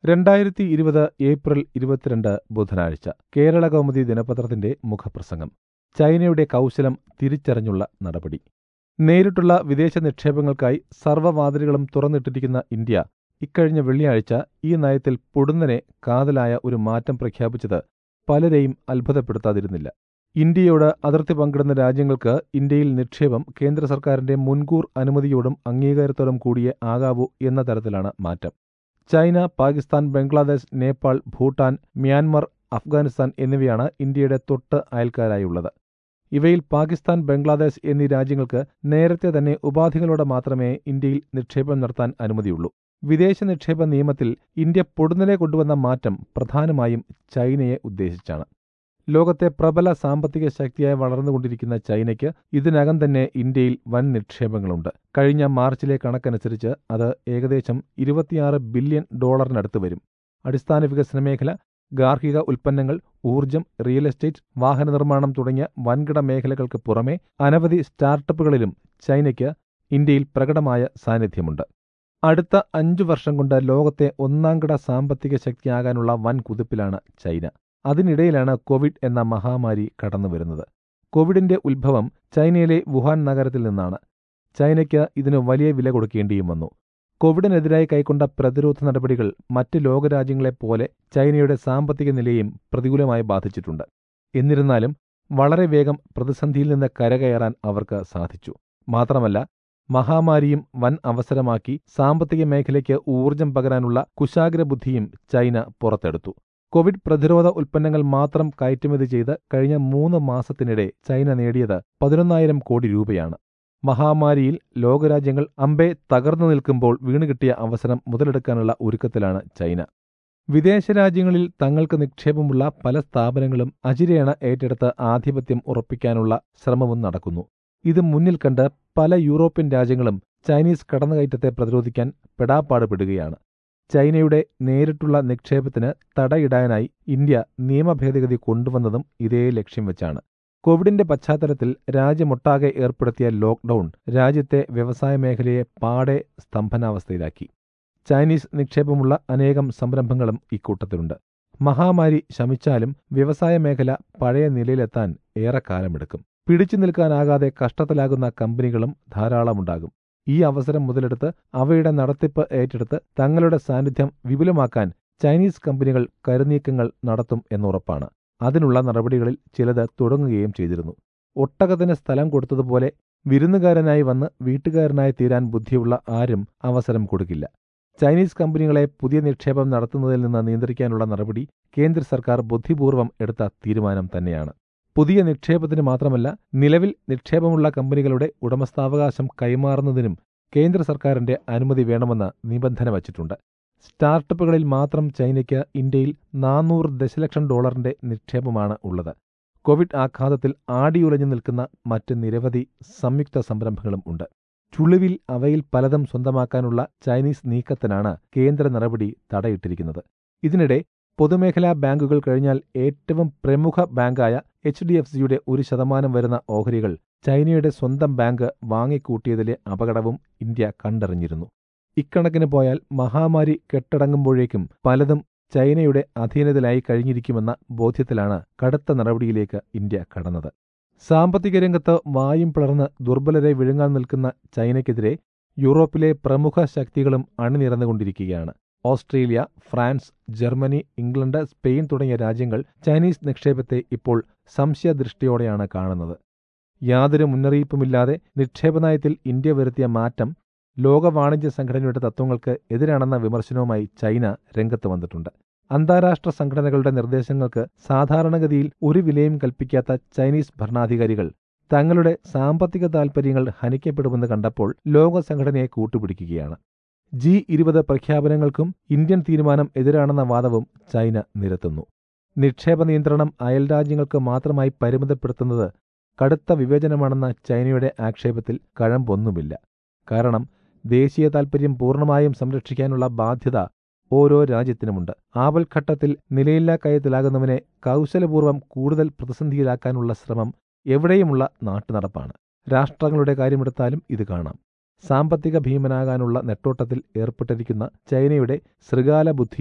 രണ്ടായിരത്തി ഇരുപത് ഏപ്രിൽ ഇരുപത്തിരണ്ട് ബുധനാഴ്ച കേരള കൗമുദി ദിനപത്രത്തിന്റെ മുഖപ്രസംഗം ചൈനയുടെ കൗശലം തിരിച്ചറിഞ്ഞുള്ള നടപടി നേരിട്ടുള്ള വിദേശ നിക്ഷേപങ്ങൾക്കായി സർവ്വവാതിലുകളും തുറന്നിട്ടിരിക്കുന്ന ഇന്ത്യ ഇക്കഴിഞ്ഞ വെള്ളിയാഴ്ച ഈ നയത്തിൽ പൊടുന്നനെ കാതലായ ഒരു മാറ്റം പ്രഖ്യാപിച്ചത് പലരെയും അത്ഭുതപ്പെടുത്താതിരുന്നില്ല ഇന്ത്യയോട് അതിർത്തി പങ്കിടുന്ന രാജ്യങ്ങൾക്ക് ഇന്ത്യയിൽ നിക്ഷേപം കേന്ദ്ര സർക്കാരിന്റെ മുൻകൂർ അനുമതിയോടും അംഗീകാരത്തോടും കൂടിയേ ആകാവൂ എന്ന തരത്തിലാണ് മാറ്റം ചൈന പാകിസ്ഥാൻ ബംഗ്ലാദേശ് നേപ്പാൾ ഭൂട്ടാൻ മ്യാൻമർ അഫ്ഗാനിസ്ഥാൻ എന്നിവയാണ് ഇന്ത്യയുടെ തൊട്ട് അയൽക്കാരായുള്ളത് ഇവയിൽ പാകിസ്ഥാൻ ബംഗ്ലാദേശ് എന്നീ രാജ്യങ്ങൾക്ക് നേരത്തെ തന്നെ ഉപാധികളോടെ മാത്രമേ ഇന്ത്യയിൽ നിക്ഷേപം നടത്താൻ അനുമതിയുള്ളൂ വിദേശ നിക്ഷേപ നിയമത്തിൽ ഇന്ത്യ പൊടുന്നനെ കൊണ്ടുവന്ന മാറ്റം പ്രധാനമായും ചൈനയെ ഉദ്ദേശിച്ചാണ് ലോകത്തെ പ്രബല സാമ്പത്തിക ശക്തിയായി വളർന്നുകൊണ്ടിരിക്കുന്ന ചൈനയ്ക്ക് ഇതിനകം തന്നെ ഇന്ത്യയിൽ വൻ നിക്ഷേപങ്ങളുണ്ട് കഴിഞ്ഞ മാർച്ചിലെ കണക്കനുസരിച്ച് അത് ഏകദേശം ഇരുപത്തിയാറ് ബില്യൺ ഡോളറിനടുത്ത് വരും അടിസ്ഥാന വികസന മേഖല ഗാർഹിക ഉൽപ്പന്നങ്ങൾ ഊർജ്ജം റിയൽ എസ്റ്റേറ്റ് വാഹന നിർമ്മാണം തുടങ്ങിയ വൻകിട മേഖലകൾക്ക് പുറമെ അനവധി സ്റ്റാർട്ടപ്പുകളിലും ചൈനയ്ക്ക് ഇന്ത്യയിൽ പ്രകടമായ സാന്നിധ്യമുണ്ട് അടുത്ത അഞ്ചു വർഷം കൊണ്ട് ലോകത്തെ ഒന്നാംകിട സാമ്പത്തിക ശക്തിയാകാനുള്ള വൻ കുതിപ്പിലാണ് ചൈന അതിനിടയിലാണ് കോവിഡ് എന്ന മഹാമാരി കടന്നുവരുന്നത് കോവിഡിന്റെ ഉത്ഭവം ചൈനയിലെ വുഹാൻ നഗരത്തിൽ നിന്നാണ് ചൈനയ്ക്ക് ഇതിന് വലിയ വില കൊടുക്കേണ്ടിയും വന്നു കോവിഡിനെതിരായി കൈക്കൊണ്ട പ്രതിരോധ നടപടികൾ മറ്റ് ലോകരാജ്യങ്ങളെപ്പോലെ ചൈനയുടെ സാമ്പത്തിക നിലയെയും പ്രതികൂലമായി ബാധിച്ചിട്ടുണ്ട് എന്നിരുന്നാലും വളരെ വേഗം പ്രതിസന്ധിയിൽ നിന്ന് കരകയറാൻ അവർക്ക് സാധിച്ചു മാത്രമല്ല മഹാമാരിയും വൻ അവസരമാക്കി സാമ്പത്തിക മേഖലയ്ക്ക് ഊർജം പകരാനുള്ള കുശാഗ്രബുദ്ധിയും ചൈന പുറത്തെടുത്തു കോവിഡ് പ്രതിരോധ ഉൽപ്പന്നങ്ങൾ മാത്രം കയറ്റുമതി ചെയ്ത് കഴിഞ്ഞ മൂന്ന് മാസത്തിനിടെ ചൈന നേടിയത് പതിനൊന്നായിരം കോടി രൂപയാണ് മഹാമാരിയിൽ ലോകരാജ്യങ്ങൾ അമ്പെ തകർന്നു നിൽക്കുമ്പോൾ വീണുകിട്ടിയ അവസരം മുതലെടുക്കാനുള്ള ഒരുക്കത്തിലാണ് ചൈന വിദേശ രാജ്യങ്ങളിൽ തങ്ങൾക്ക് നിക്ഷേപമുള്ള പല സ്ഥാപനങ്ങളും അജിരേണ ഏറ്റെടുത്ത് ആധിപത്യം ഉറപ്പിക്കാനുള്ള ശ്രമവും നടക്കുന്നു ഇത് മുന്നിൽ കണ്ട് പല യൂറോപ്യൻ രാജ്യങ്ങളും ചൈനീസ് കടന്നുകയറ്റത്തെ പ്രതിരോധിക്കാൻ പെടാപ്പാടുപെടുകയാണ് ചൈനയുടെ നേരിട്ടുള്ള നിക്ഷേപത്തിന് തടയിടാനായി ഇന്ത്യ നിയമഭേദഗതി കൊണ്ടുവന്നതും ഇതേ ലക്ഷ്യം വെച്ചാണ് കോവിഡിന്റെ പശ്ചാത്തലത്തിൽ രാജ്യമൊട്ടാകെ ഏർപ്പെടുത്തിയ ലോക്ഡൌൺ രാജ്യത്തെ വ്യവസായ മേഖലയെ പാടെ സ്തംഭനാവസ്ഥയിലാക്കി ചൈനീസ് നിക്ഷേപമുള്ള അനേകം സംരംഭങ്ങളും ഇക്കൂട്ടത്തിലുണ്ട് മഹാമാരി ശമിച്ചാലും വ്യവസായ മേഖല പഴയ നിലയിലെത്താൻ ഏറെക്കാലമെടുക്കും പിടിച്ചു നിൽക്കാനാകാതെ കഷ്ടത്തിലാകുന്ന കമ്പനികളും ധാരാളമുണ്ടാകും ഈ അവസരം മുതലെടുത്ത് അവയുടെ നടത്തിപ്പ് ഏറ്റെടുത്ത് തങ്ങളുടെ സാന്നിധ്യം വിപുലമാക്കാൻ ചൈനീസ് കമ്പനികൾ കരുനീക്കങ്ങൾ നടത്തും എന്നുറപ്പാണ് അതിനുള്ള നടപടികളിൽ ചിലത് തുടങ്ങുകയും ചെയ്തിരുന്നു ഒട്ടകത്തിന് സ്ഥലം കൊടുത്തതുപോലെ വിരുന്നുകാരനായി വന്ന് വീട്ടുകാരനായി തീരാൻ ബുദ്ധിയുള്ള ആരും അവസരം കൊടുക്കില്ല ചൈനീസ് കമ്പനികളെ പുതിയ നിക്ഷേപം നടത്തുന്നതിൽ നിന്ന് നിയന്ത്രിക്കാനുള്ള നടപടി കേന്ദ്ര സർക്കാർ ബുദ്ധിപൂർവ്വം എടുത്ത തീരുമാനം തന്നെയാണ് പുതിയ നിക്ഷേപത്തിന് മാത്രമല്ല നിലവിൽ നിക്ഷേപമുള്ള കമ്പനികളുടെ ഉടമസ്ഥാവകാശം കൈമാറുന്നതിനും കേന്ദ്ര സർക്കാരിന്റെ അനുമതി വേണമെന്ന് നിബന്ധന വച്ചിട്ടുണ്ട് സ്റ്റാർട്ടപ്പുകളിൽ മാത്രം ചൈനയ്ക്ക് ഇന്ത്യയിൽ നാനൂറ് ദശലക്ഷം ഡോളറിന്റെ നിക്ഷേപമാണ് ഉള്ളത് കോവിഡ് ആഘാതത്തിൽ ആടിയുലഞ്ഞു നിൽക്കുന്ന മറ്റ് നിരവധി സംയുക്ത സംരംഭങ്ങളും ഉണ്ട് ചുളിവിൽ അവയിൽ പലതും സ്വന്തമാക്കാനുള്ള ചൈനീസ് നീക്കത്തിനാണ് കേന്ദ്ര നടപടി തടയിട്ടിരിക്കുന്നത് ഇതിനിടെ പൊതുമേഖലാ ബാങ്കുകൾ കഴിഞ്ഞാൽ ഏറ്റവും പ്രമുഖ ബാങ്കായ എച്ച് ഡി എഫ് സിയുടെ ഒരു ശതമാനം വരുന്ന ഓഹരികൾ ചൈനയുടെ സ്വന്തം ബാങ്ക് വാങ്ങിക്കൂട്ടിയതിലെ അപകടവും ഇന്ത്യ കണ്ടറിഞ്ഞിരുന്നു ഇക്കണക്കിന് പോയാൽ മഹാമാരി കെട്ടടങ്ങുമ്പോഴേക്കും പലതും ചൈനയുടെ അധീനതയിലായി കഴിഞ്ഞിരിക്കുമെന്ന ബോധ്യത്തിലാണ് കടുത്ത നടപടിയിലേക്ക് ഇന്ത്യ കടന്നത് സാമ്പത്തിക രംഗത്ത് വായും പിളർന്ന് ദുർബലരെ വിഴുങ്ങാൻ നിൽക്കുന്ന ചൈനയ്ക്കെതിരെ യൂറോപ്പിലെ പ്രമുഖ ശക്തികളും അണിനിരന്നുകൊണ്ടിരിക്കുകയാണ് Australia France Germany England Spain തുടങ്ങിയ രാജ്യങ്ങൾ ചൈനീസ് നിക്ഷേപത്തെ ഇപ്പോൾ സംശയദൃഷ്ടിയോടെയാണ് കാണുന്നത് യാതൊരു മുന്നറിയിപ്പുമില്ലാതെ നിക്ഷേപനയത്തിൽ ഇന്ത്യ വരുത്തിയ മാറ്റം ലോക വാണിജ്യ സംഘടനയുടെ തത്വങ്ങൾക്ക് എതിരാണെന്ന വിമർശനവുമായി ചൈന രംഗത്ത് വന്നിട്ടുണ്ട് അന്താരാഷ്ട്ര സംഘടനകളുടെ നിർദ്ദേശങ്ങൾക്ക് സാധാരണഗതിയിൽ ഒരു വിലയും കൽപ്പിക്കാത്ത ചൈനീസ് ഭരണാധികാരികൾ തങ്ങളുടെ സാമ്പത്തിക താൽപര്യങ്ങൾ ഹനിക്കപ്പെടുമെന്ന് കണ്ടപ്പോൾ ലോക സംഘടനയെ കൂട്ടുപിടിക്കുകയാണ് ജി ഇരുപത് പ്രഖ്യാപനങ്ങൾക്കും ഇന്ത്യൻ തീരുമാനം എതിരാണെന്ന വാദവും ചൈന നിരത്തുന്നു നിക്ഷേപ നിയന്ത്രണം അയൽരാജ്യങ്ങൾക്ക് മാത്രമായി പരിമിതപ്പെടുത്തുന്നത് കടുത്ത വിവേചനമാണെന്ന ചൈനയുടെ ആക്ഷേപത്തിൽ കഴമ്പൊന്നുമില്ല കാരണം ദേശീയ താൽപര്യം പൂർണ്ണമായും സംരക്ഷിക്കാനുള്ള ബാധ്യത ഓരോ രാജ്യത്തിനുമുണ്ട് ആപൽഘട്ടത്തിൽ നിലയില്ലാ കയത്തിലാകുന്നവനെ കൗശലപൂർവ്വം കൂടുതൽ പ്രതിസന്ധിയിലാക്കാനുള്ള ശ്രമം എവിടെയുമുള്ള നാട്ടുനടപ്പാണ് രാഷ്ട്രങ്ങളുടെ കാര്യമെടുത്താലും ഇത് കാണാം സാമ്പത്തിക ഭീമനാകാനുള്ള നെട്ടോട്ടത്തിൽ ഏർപ്പെട്ടിരിക്കുന്ന ചൈനയുടെ ശൃഗാല ബുദ്ധി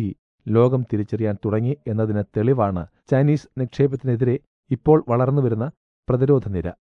ലോകം തിരിച്ചറിയാൻ തുടങ്ങി എന്നതിന് തെളിവാണ് ചൈനീസ് നിക്ഷേപത്തിനെതിരെ ഇപ്പോൾ വളർന്നുവരുന്ന പ്രതിരോധ നിര